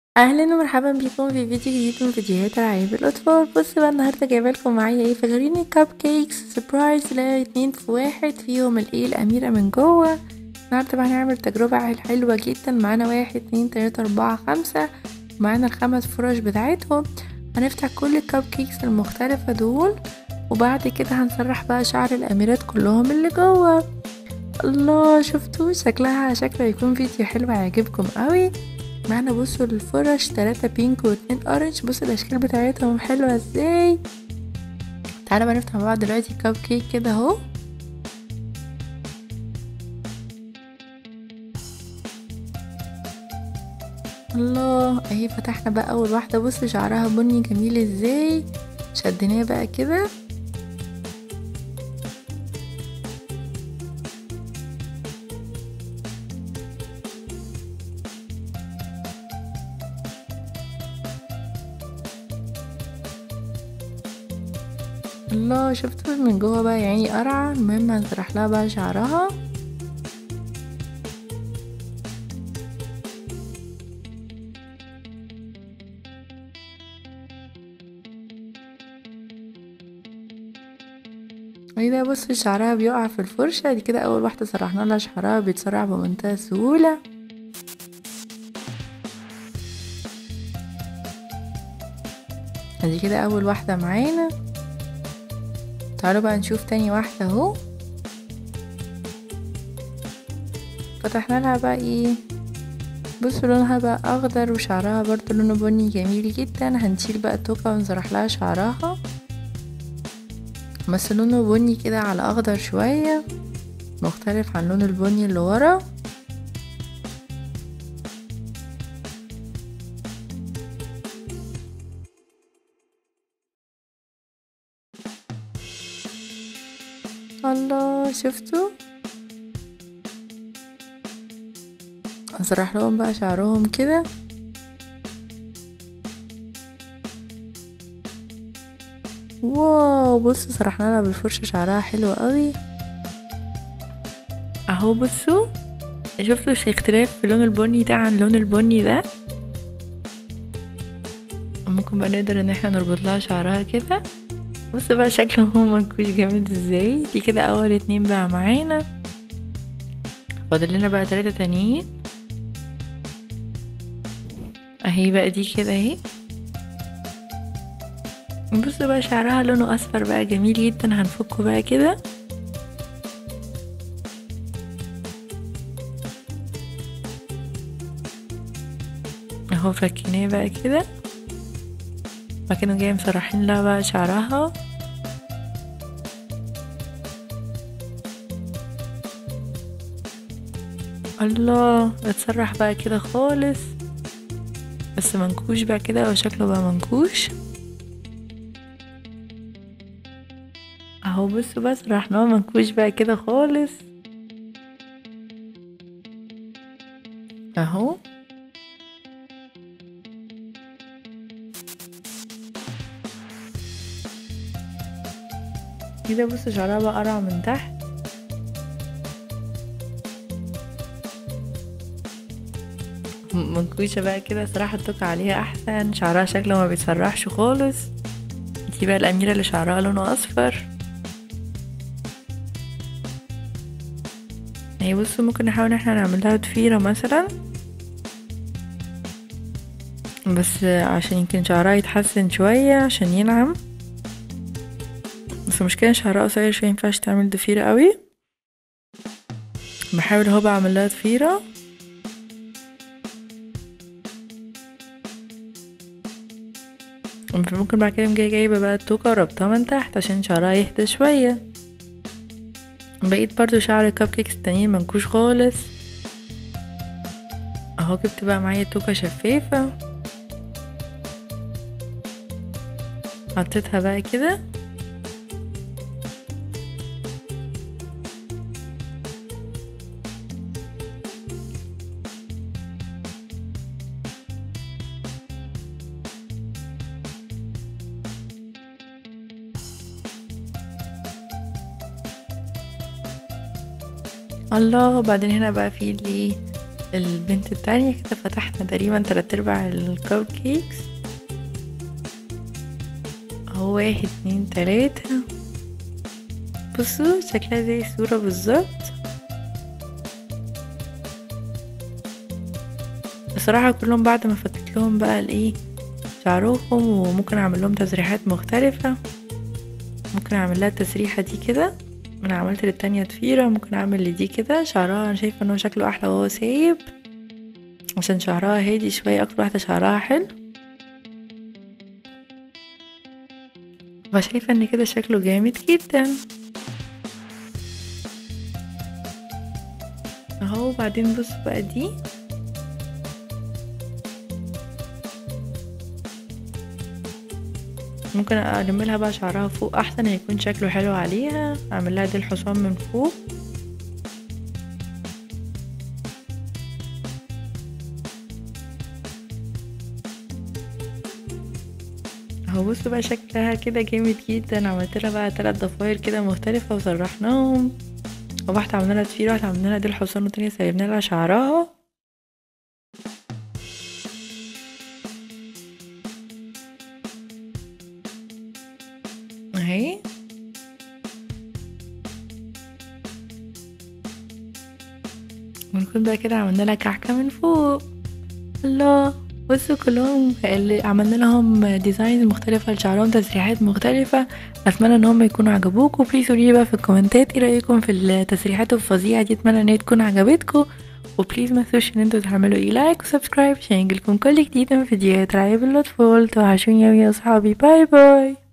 اهلا ومرحبا بكم في فيديو جديد من فيديوهات العاب الاطفال بصوا بقى النهارده جايبه لكم معايا ايه فاكرين كاب كيكس سربرايز لا اتنين في واحد فيهم الايه الاميره من جوه النهارده بقى هنعمل تجربه حلوه جدا معانا واحد اتنين تلاته اربعه خمسه معانا الخمس فرش بتاعتهم هنفتح كل الكاب كيكس المختلفه دول وبعد كده هنسرح بقى شعر الاميرات كلهم اللي جوه الله شفتوا شكلها شكله هيكون فيديو حلو هيعجبكم قوي معانا بصوا الفرش تلاتة بينك واتنين اورنج بصوا الاشكال بتاعتهم حلوة ازاي تعالوا بقى نفتح مع بعض دلوقتي كاب كيك كده اهو الله اهي فتحنا بقى اول واحدة بصوا شعرها بني جميل ازاي شديناه بقى كده الله شفتوا من جوه بقى يعني قرعة المهم هنسرح لها بقى شعرها ايه ده بصوا شعرها بيقع في الفرشة دي كده اول واحدة سرحنا لها شعرها بيتسرع بمنتهى السهولة ادي كده اول واحدة معانا تعالوا بقى نشوف تاني واحدة اهو فتحنا لها بقى ايه بصوا لونها بقى اخضر وشعرها برضو لونه بني جميل جدا هنشيل بقى التوكة ونزرح لها شعرها بس لونه بني كده على اخضر شوية مختلف عن لون البني اللي ورا الله شفتوا اسرح لهم بقى شعرهم كده واو بصوا سرحنا لها بالفرشة شعرها حلو قوي اهو بصوا شفتوا اختلاف في لون البني ده عن لون البني ده ممكن بقى نقدر ان احنا نربط لها شعرها كده بص بقى شكله هو منكوش جامد ازاي دي كده اول اتنين بقى معانا فاضل لنا بقى تلاتة تانيين اهي بقى دي كده اهي بصوا بقى شعرها لونه اصفر بقى جميل جدا هنفكه بقى كده اهو فكيناه بقى كده فكانوا جاي مسرحين لها بقى شعرها الله اتسرح بقى كده خالص بس منكوش بقى كده وشكله بقى منكوش اهو بصوا بقى سرحناه منكوش بقى كده خالص اهو كده بصوا شعرها بقى قرع من تحت منكوشة بقى كده صراحة التوك عليها احسن شعرها شكله ما بيتسرحش خالص دي بقى الاميرة اللي شعرها لونه اصفر اهي بصوا ممكن نحاول احنا نعمل لها ضفيرة مثلا بس عشان يمكن شعرها يتحسن شوية عشان ينعم بس المشكلة شعرها قصير شوية مينفعش تعمل ضفيرة قوي بحاول اهو بعمل لها ضفيرة ممكن بعد كده جاي جايبة بقى التوكة وربطها من تحت عشان شعرها يهدى شوية بقيت برضو شعر الكب كيكس التانيين منكوش خالص اهو جبت بقى معايا توكة شفافة حطيتها بقى كده الله وبعدين هنا بقى في اللي البنت التانية كده فتحنا تقريبا تلات ارباع الكب كيكس اهو واحد اتنين تلاتة بصوا شكلها زي الصورة بالظبط بصراحة كلهم بعد ما فكت لهم بقى الايه شعرهم وممكن اعمل لهم تسريحات مختلفة ممكن اعمل لها التسريحة دي كده انا عملت للتانية ضفيرة ممكن اعمل لدي كده شعرها انا شايفة ان هو شكله احلى وهو سايب عشان شعرها هادي شوية اكتر واحدة شعرها حلو فشايفة ان كده شكله جامد جدا اهو بعدين بص بقى دي ممكن الم لها بقى شعرها فوق احسن هيكون شكله حلو عليها اعمل لها دي الحصان من فوق اهو بصوا بقى شكلها كده جامد جدا عملت لها بقى تلات ضفاير كده مختلفة وسرحناهم وواحدة عملنا لها ضفيرة واحدة عملنا لها دي الحصان والتانية سيبنا لها شعرها اهي ونكون بقى كده عملنا لها كعكة من فوق الله بصوا كلهم اللي عملنا لهم ديزاينز مختلفة لشعرهم تسريحات مختلفة اتمنى ان هم يكونوا عجبوكم بليز قولي بقى في الكومنتات ايه رايكم في التسريحات الفظيعة دي اتمنى ان هي تكون عجبتكم وبليز ما تنسوش ان انتوا تعملوا ايه لايك وسبسكرايب عشان يجيلكم كل جديد من فيديوهات رعاية الاطفال توحشوني يا اصحابي باي باي